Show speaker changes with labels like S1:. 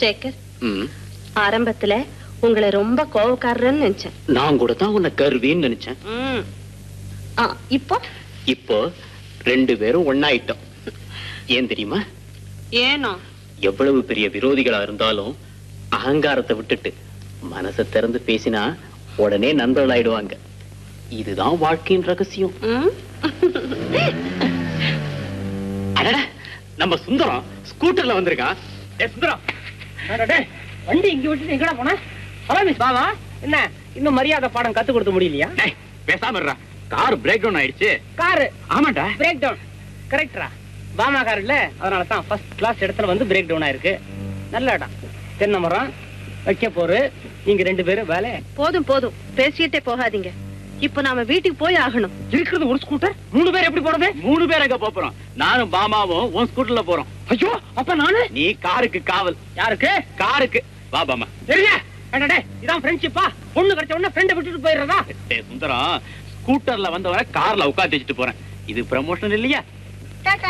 S1: சேகர்
S2: ம்,
S1: ஆரம்பத்துல உங்களை ரொம்ப கோவக்காரன்னு நினைச்சேன்
S2: நான் கூட தான் உன்னை கருவின்னு நினைச்சேன்
S1: ம். ஆ, இப்போ
S2: இப்போ ரெண்டு பேரும் ஒண்ணாயிட்டோம் ஏன் தெரியுமா
S1: ஏனோ
S2: எவ்வளவு பெரிய விரோதிகளா இருந்தாலும் அகங்காரத்தை விட்டுட்டு மனசை திறந்து பேசினா உடனே நண்பர்களாயிடுவாங்க இதுதான் வாழ்க்கையின் ரகசியம்
S1: ம்?
S2: அடட நம்ம சுந்தரம் ஸ்கூட்டர்ல வந்திருக்கான்
S3: ஏ சுந்தரம் அடடே, வண்டி இங்க விட்டுட்டு எங்கடா போன ஹலோ மிஸ் பாவா என்ன இன்னும் மரியாதை பாடம் கத்து கொடுக்க முடியலையா
S2: டேய், பேசாம இருடா கார் பிரேக் டவுன் ஆயிடுச்சு
S3: காரு
S2: ஆமாண்டா
S3: பிரேக் டவுன் கரெக்டரா பாமா கார் இல்ல அதனால தான் ஃபர்ஸ்ட் கிளாஸ் இடத்துல வந்து பிரேக் டவுன் ஆயிருக்கு நல்ல இடம் தென்னை மரம் வைக்க போரு நீங்க ரெண்டு பேரும் வேலை
S1: போதும் போதும் பேசிக்கிட்டே போகாதீங்க இப்போ நாம வீட்டுக்கு போய் ஆகணும்
S3: இருக்கிறது ஒரு ஸ்கூட்டர் மூணு பேர் எப்படி போறது
S2: மூணு பேர் அங்க போறோம் நானும் பாமாவும் உன் ஸ்கூட்டர்ல போறோம்
S3: ஐயோ அப்ப நானு
S2: நீ காருக்கு காவல்
S3: யாருக்கு
S2: காருக்கு வா பாமா
S3: சரியா அடடே இதான் ஃப்ரெண்ட்ஷிப்பா பொண்ணு கிடைச்ச உடனே ஃப்ரெண்டை விட்டுட்டு போயிடுறதா
S2: டேய் சுந்தரம் ஸ்கூட்டர்ல வந்தவரை கார்ல உட்காந்து வச்சுட்டு போறேன் இது ப்ரமோஷன் இல்லையா
S1: டாடா